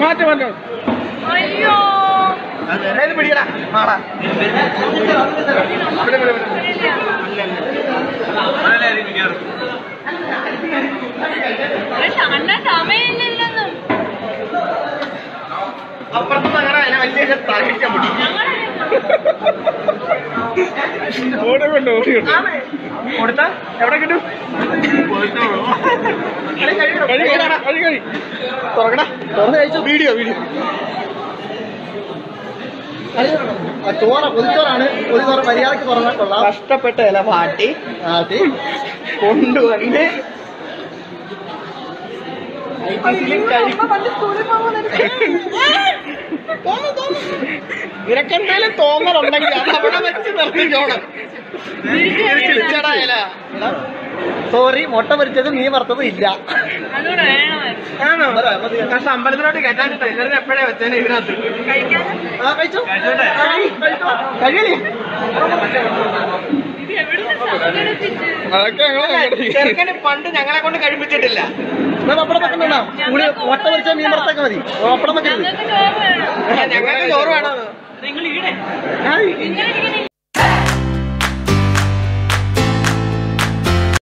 മാറ്റം മാറ്റം അയ്യോ ഏത് പിടിക്കടാ മാടാ ഇവിടെ, ഇവിടെ, ഇവിടെ. അണ്ണ സമയമില്ലല്ലെന്നും അപ്പുറത്തുനിന്ന് അങ്ങനെ അതിനെ വലിയ തലക്കിക്കാൻ പറ്റും ഓടെ കൊണ്ട് ഓടി കൊടുത്താ എവിടെ കിട്ടും കഴി, കഴി, കഴി, കഴി. തുറക്കടാ തുറന്ന് കഴിച്ചു വീഡിയോ വീഡിയോ ചോറ പൊതിച്ചോറാണ് പൊതിച്ചോറ് മര്യാദക്ക് തുറന്നാൽ കൊള്ളാം കഷ്ടപ്പെട്ട ഇല പാട്ടി ആദ്യ കൊണ്ടുവന്ന് ഐസിലും കഴി നിനക്കെന്തേലും തോന്നലുണ്ടെങ്കിൽ അത് അവിടെ വെച്ച് നിർത്തിക്കോണം തിരിച്ചടാ ഇല സോറി മുട്ട പൊരിച്ചത് നീ വറുത്തതും ഇല്ല അതുകൂടെ വേണമായിരുന്നു ആണോ പക്ഷെ അമ്പലത്തിലോട്ട് കയറ്റാൻ ട്രെയിലറിന് എപ്പോഴേ വെച്ചേനെ ഇതിനകത്ത് കഴിക്കാനും ആ കഴിച്ചു കഴിച്ചോട്ടെ? കഴി, കഴിച്ചോ. കഴിയണേ ഇത് എവിടുന്ന് സംഘടിപ്പിച്ച് ചെറുക്കന് പണ്ട് ഞങ്ങളെ കൊണ്ട് കഴിപ്പിച്ചിട്ടില്ല എന്നാ പപ്പടം വെക്കണ്ടോ കൂടി മുട്ട പൊരിച്ച മീൻ വറുത്തൊക്കെ മതി പപ്പടം വെക്കരുത് ഞങ്ങൾക്ക് ചോറ് വേണം ഞങ്ങൾക്ക് ചോറ് വേണം നിങ്ങൾ ഈടെ ആ, നിങ്ങൾ ഇങ്ങനെ